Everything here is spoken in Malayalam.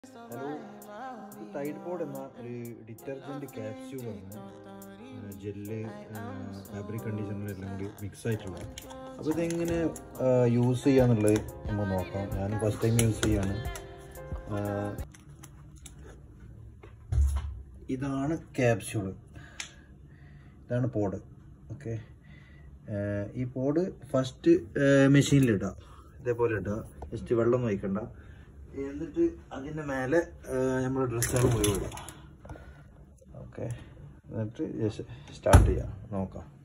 ഹലോ ഇത് ടൈഡ് പോഡ് എന്ന ഒരു ഡിറ്റർജൻറ്റ് ക്യാപ്സ്യൂളാണ് ജെല്ല് ഫാബ്രിക് കണ്ടീഷണർ എല്ലാം കൂടി മിക്സ് ആയിട്ടുള്ളത് അപ്പോൾ ഇതെങ്ങനെ യൂസ് ചെയ്യാന്നുള്ളത് നമുക്ക് നോക്കാം ഞാൻ ഫസ്റ്റ് ടൈം യൂസ് ചെയ്യാണ് ആ, ഇതാണ് ക്യാപ്സ്യൂള് ഇതാണ് പോഡ് ഓക്കെ ഈ പോഡ് ഫസ്റ്റ് മെഷീനിലിടുക ഇതേപോലെ ഇടുക ജസ്റ്റ് വെള്ളം ഒഴിക്കണ്ട എന്നിട്ട് അതിൻ്റെ മേലെ നമ്മൾ ഡ്രസ്സുകൾ മുഴുവൻ ഇടുക ഓക്കെ എന്നിട്ട് ജസ്റ്റ് സ്റ്റാർട്ട് ചെയ്യാം നോക്കാം